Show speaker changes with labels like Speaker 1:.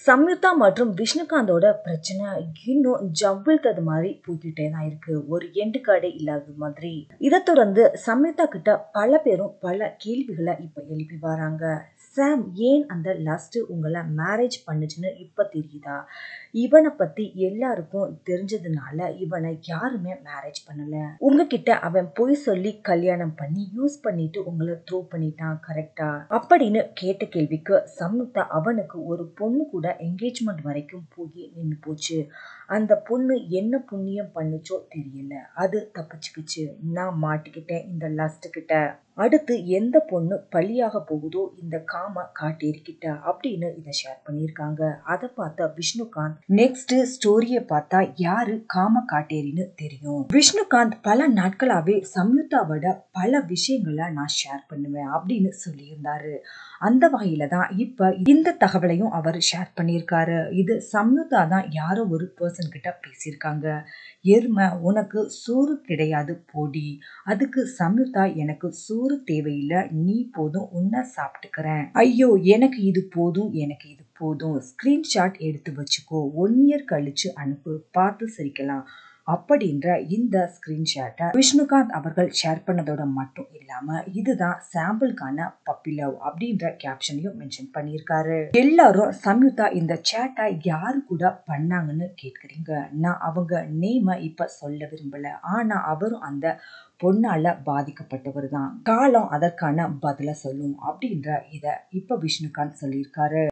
Speaker 1: சம்யுக்தா மற்றும் விஷ்ணுகாந்தோட பிரச்சனை இன்னும் ஜவ்விழ்த்தது மாதிரி போய்கிட்டே தான் இருக்கு ஒரு எண்டு கார்டே இல்லாத மாதிரி இதை தொடர்ந்து சம்யுக்தா கிட்ட பல பேரும் பல கேள்விகளை இப்ப எழுப்பி வராங்க சாம் ஏன் அந்த லாஸ்ட் உங்களை மேரேஜ் பண்ணுச்சுன்னு இப்ப தெரியுதா இவனை பத்தி எல்லாருக்கும் தெரிஞ்சதுனால இவனை யாருமே மேரேஜ் பண்ணல உங்ககிட்ட அவன் பொய் சொல்லி கல்யாணம் பண்ணி யூஸ் பண்ணிட்டு உங்களை த்ரோ பண்ணிட்டான் கரெக்டா அப்படின்னு கேட்ட கேள்விக்கு சம்யுக்தா அவனுக்கு ஒரு பொண்ணு கூட என்கேஜ்மெண்ட் வரைக்கும் போய் நின்று போச்சு அந்த பொண்ணு என்ன புண்ணியம் பண்ணுச்சோ தெரியல அது தப்பிச்சுக்கிச்சு நான் மாட்டிக்கிட்டேன் இந்த லாஸ்ட் கிட்ட அடுத்து எந்த பொண்ணு பலியாக போகுதோ இந்த காம காட்டேரிக்கிட்ட அப்படின்னு இதை ஷேர் பண்ணியிருக்காங்க அதை பார்த்த விஷ்ணுகாந்த் நெக்ஸ்ட் ஸ்டோரிய பார்த்தா யாரு காம காட்டேரின்னு தெரியும் விஷ்ணுகாந்த் பல நாட்களாவே சம்யுக்தாவோட பல விஷயங்களை நான் ஷேர் பண்ணுவேன் அப்படின்னு சொல்லியிருந்தாரு அந்த வகையில தான் இப்ப இந்த தகவலையும் அவர் ஷேர் பண்ணியிருக்காரு இது சம்யுக்தா தான் யாரோ ஒரு பர்சன் கிட்ட பேசியிருக்காங்க எருமை உனக்கு சோறு கிடையாது போடி அதுக்கு சம்யுக்தா எனக்கு சோறு தேவையில்லை நீ போதும் உன்னை சாப்பிட்டுக்கிறேன் ஐயோ எனக்கு இது போதும் எனக்கு இது போதும் ஸ்கிரீன்ஷாட் எடுத்து வச்சுக்கோ ஒன் இயர் கழிச்சு அனுப்பு பார்த்து சிரிக்கலாம் அப்படின்ற இந்த ஸ்கிரீன்ஷாட்டை விஷ்ணுகாந்த் அவர்கள் ஷேர் பண்ணதோட மட்டும் இல்லாம இதுதான் சாம்பிளுக்கான பப்பி லவ் அப்படின்ற கேப்ஷனையும் மென்ஷன் பண்ணியிருக்காரு எல்லாரும் சம்யுக்தா இந்த சேட்டை யாரு கூட பண்ணாங்கன்னு கேட்குறீங்க நான் அவங்க நேம இப்ப சொல்ல விரும்பல ஆனா அவரும் அந்த பொண்ணால பாதிக்கப்பட்டவர் தான் காலம் அதற்கான பதில சொல்லும் அப்படின்ற இத இப்ப விஷ்ணுகாந்த் சொல்லியிருக்காரு